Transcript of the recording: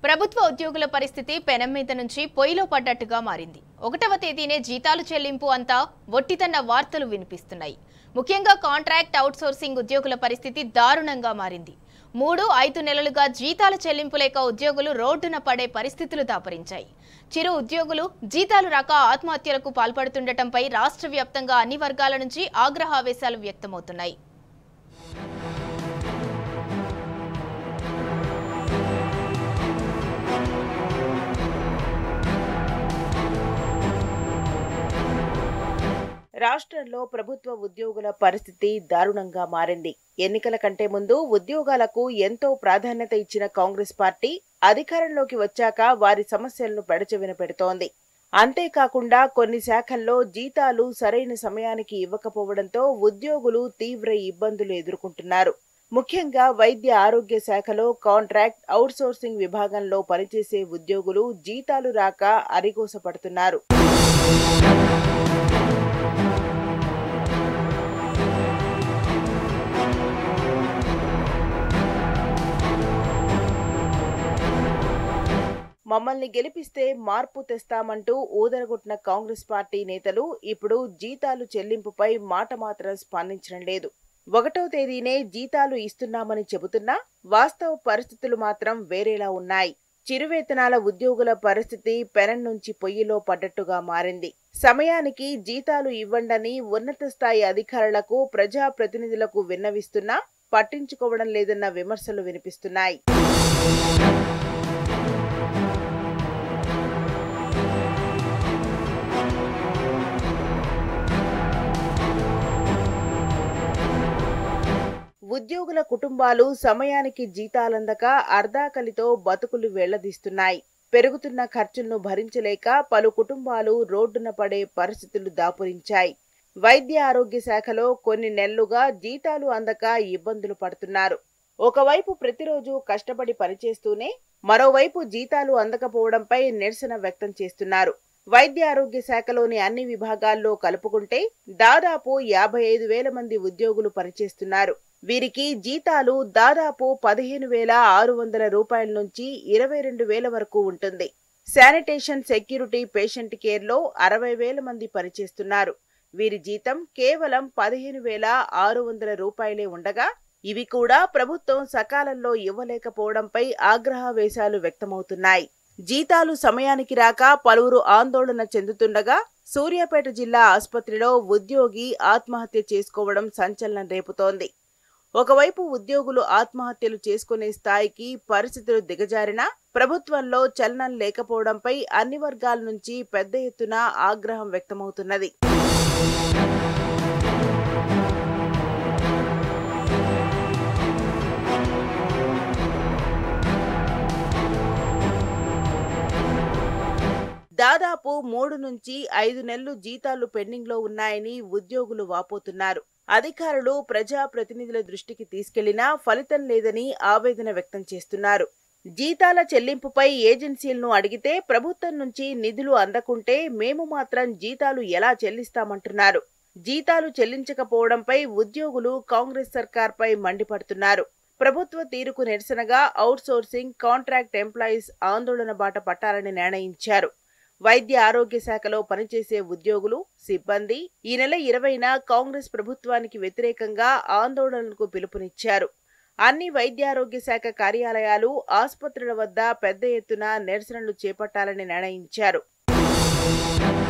ప్రభుత్వ ఉద్యోగుల పరిస్థితి పెనం మీద నుంచి పొయ్యిలో పడ్డట్టుగా మారింది ఒకటవ తేదీనే జీతాలు చెల్లింపు అంతా ఒట్టితన్న వార్తలు వినిపిస్తున్నాయి ముఖ్యంగా కాంట్రాక్ట్ అవుట్సోర్సింగ్ ఉద్యోగుల పరిస్థితి దారుణంగా మారింది మూడు ఐదు నెలలుగా జీతాల చెల్లింపు లేక ఉద్యోగులు రోడ్డున పడే పరిస్థితులు దాపరించాయి చిరు ఉద్యోగులు జీతాలు రాక ఆత్మహత్యలకు పాల్పడుతుండటంపై రాష్ట్ర వ్యాప్తంగా అన్ని వర్గాల నుంచి ఆగ్రహావేశాలు వ్యక్తమవుతున్నాయి రాష్ట్రంలో ప్రభుత్వ ఉద్యోగుల పరిస్థితి దారుణంగా మారింది ఎన్నికల కంటే ముందు ఉద్యోగాలకు ఎంతో ప్రాధాన్యత ఇచ్చిన కాంగ్రెస్ పార్టీ అధికారంలోకి వచ్చాక వారి సమస్యలను పెడచెవిన పెడుతోంది అంతేకాకుండా కొన్ని శాఖల్లో జీతాలు సరైన సమయానికి ఇవ్వకపోవడంతో ఉద్యోగులు తీవ్ర ఇబ్బందులు ఎదుర్కొంటున్నారు ముఖ్యంగా వైద్య ఆరోగ్య శాఖలో కాంట్రాక్ట్ అవుట్సోర్సింగ్ విభాగంలో పనిచేసే ఉద్యోగులు జీతాలు రాక అరిగోసపడుతున్నారు మమ్మల్ని గెలిపిస్తే మార్పు తెస్తామంటూ ఊదరగొట్టిన కాంగ్రెస్ పార్టీ నేతలు ఇప్పుడు జీతాలు చెల్లింపుపై మాట మాత్రం స్పందించడం లేదు ఒకటో తేదీనే జీతాలు ఇస్తున్నామని చెబుతున్నా వాస్తవ పరిస్థితులు మాత్రం వేరేలా ఉన్నాయి చిరువేతనాల ఉద్యోగుల పరిస్థితి పెనం నుంచి పొయ్యిలో పడ్డట్టుగా మారింది సమయానికి జీతాలు ఇవ్వండని ఉన్నత స్థాయి అధికారులకు ప్రజా ప్రతినిధులకు విన్నవిస్తున్నా పట్టించుకోవడం లేదన్న విమర్శలు వినిపిస్తున్నాయి ఉద్యోగుల కుటుంబాలు సమయానికి జీతాలందక అర్ధాకలితో బతుకులు వెళ్లదీస్తున్నాయి పెరుగుతున్న ఖర్చులను భరించలేక పలు కుటుంబాలు రోడ్డున పడే పరిస్థితులు దాపురించాయి వైద్య ఆరోగ్య శాఖలో కొన్ని నెలలుగా జీతాలు అందక ఇబ్బందులు పడుతున్నారు ఒకవైపు ప్రతిరోజు కష్టపడి పనిచేస్తూనే మరోవైపు జీతాలు అందకపోవడంపై నిరసన వ్యక్తం చేస్తున్నారు వైద్య ఆరోగ్య శాఖలోని అన్ని విభాగాల్లో కలుపుకుంటే దాదాపు యాభై ఐదు వేల మంది ఉద్యోగులు పనిచేస్తున్నారు వీరికి జీతాలు దాదాపు పదిహేను వేల ఆరు వందల రూపాయల నుంచి ఇరవై రెండు వేల వరకు ఉంటుంది శానిటేషన్ సెక్యూరిటీ పేషెంట్ కేర్లో అరవై వేల మంది పనిచేస్తున్నారు వీరి జీతం కేవలం పదిహేను వేల ఆరు వందల రూపాయలే ఉండగా ఇవి కూడా ప్రభుత్వం సకాలంలో ఇవ్వలేకపోవడంపై ఆగ్రహావేశాలు వ్యక్తమవుతున్నాయి జీతాలు సమయానికి రాక పలువురు ఆందోళన చెందుతుండగా సూర్యాపేట జిల్లా ఆసుపత్రిలో ఉద్యోగి ఆత్మహత్య చేసుకోవడం సంచలనం రేపుతోంది ఒకవైపు ఉద్యోగులు ఆత్మహత్యలు చేసుకునే స్థాయికి పరిస్థితులు దిగజారినా ప్రభుత్వంలో చలనం లేకపోవడంపై అన్ని వర్గాల నుంచి పెద్ద ఎత్తున ఆగ్రహం వ్యక్తమవుతున్నది దాదాపు మూడు నుంచి ఐదు నెలలు జీతాలు పెండింగ్లో ఉన్నాయని ఉద్యోగులు వాపోతున్నారు అధికారులు ప్రజా ప్రతినిధుల దృష్టికి తీసుకెళ్లినా ఫలితం లేదని ఆవేదన వ్యక్తం చేస్తున్నారు జీతాల చెల్లింపుపై ఏజెన్సీలను అడిగితే ప్రభుత్వం నుంచి నిధులు అందకుంటే మేము మాత్రం జీతాలు ఎలా చెల్లిస్తామంటున్నారు జీతాలు చెల్లించకపోవడంపై ఉద్యోగులు కాంగ్రెస్ సర్కార్పై మండిపడుతున్నారు ప్రభుత్వ తీరుకు నిరసనగా అవుట్సోర్సింగ్ కాంట్రాక్ట్ ఎంప్లాయీస్ ఆందోళన బాట పట్టాలని నిర్ణయించారు వైద్య ఆరోగ్య శాఖలో పనిచేసే ఉద్యోగులు సిబ్బంది ఈ నెల ఇరవైన కాంగ్రెస్ ప్రభుత్వానికి వ్యతిరేకంగా ఆందోళనలకు పిలుపునిచ్చారు అన్ని వైద్యారోగ్య శాఖ కార్యాలయాలు ఆసుపత్రుల వద్ద పెద్ద ఎత్తున నిరసనలు చేపట్టాలని నిర్ణయించారు